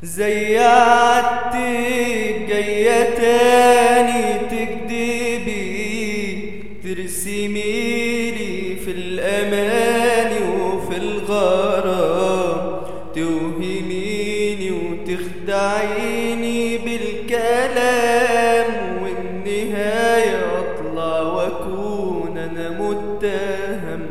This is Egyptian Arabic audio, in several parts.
زي عادتك جاية تاني تكدبي ترسميلي في الأماني وفي الغرام توهميني وتخدعيني بالكلام والنهاية أطلع وأكون أنا متهم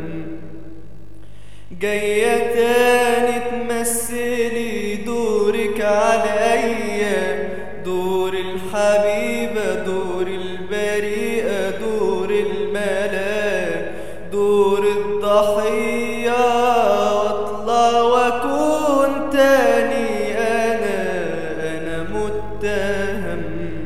جاية تاني تمثلي دورك عليا دور الحبيبة دور البريئة دور الملاك دور الضحية واطلع واكون تاني انا انا متهم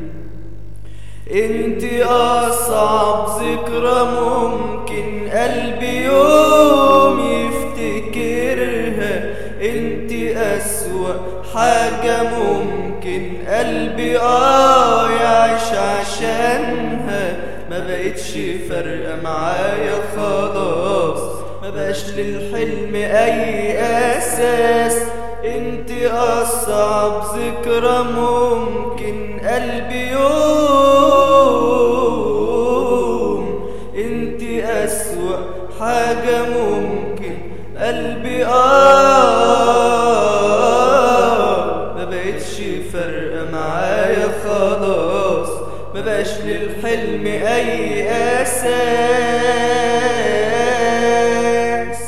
انت اصعب ذكرى ممكن قلبي يوم يفتكرها انت اسوأ حاجة ممكن قلبي اه يعيش عشانها ما بقتش فارقة معايا خلاص ما بقاش للحلم اي اساس انت اصعب ذكرى ممكن قلبي يوم انت اسوأ حاجة ممكن قلبي اه ما بقتش فارقة معايا خلاص ما بقاش للحلم اي اساس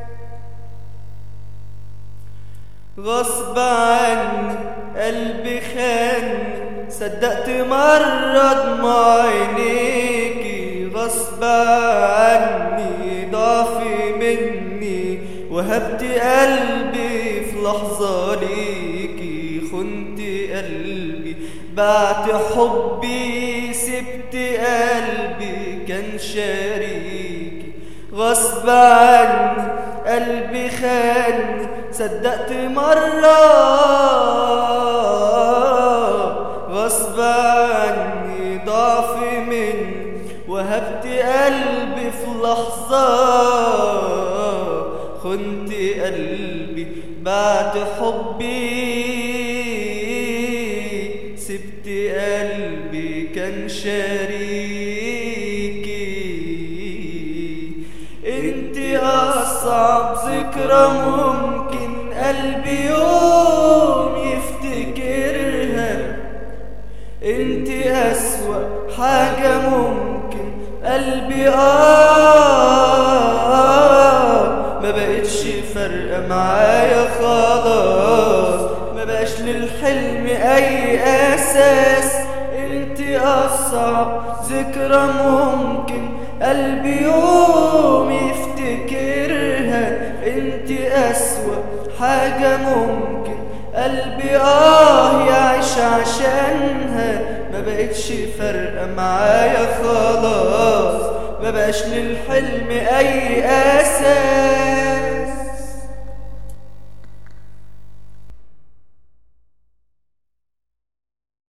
غصب عني قلبي خان صدقت مرة دموع عينيكي غصب عني ضعفي مني وهبت قلبي في لحظة ليكي خنت قلبي بعت حبي سبت قلبي كان شريكي غصب عني قلبي خان صدقت مرة غصب عني ضعفي مني وهبت قلبي في لحظة خنت قلبي بعد حبي سبت قلبي كان شريكي انت اصعب ذكرى ممكن قلبي يوم يفتكرها انت اسوأ حاجة ممكن قلبي آه ما بقتش فارقة معايا خلاص ما بقاش للحلم اي اساس انت اصعب ذكرى ممكن قلبي يوم يفتكرها انت اسوأ حاجة ممكن قلبي اه يعيش عشانها ما بقتش فارقة معايا خلاص ما بقاش للحلم اي اساس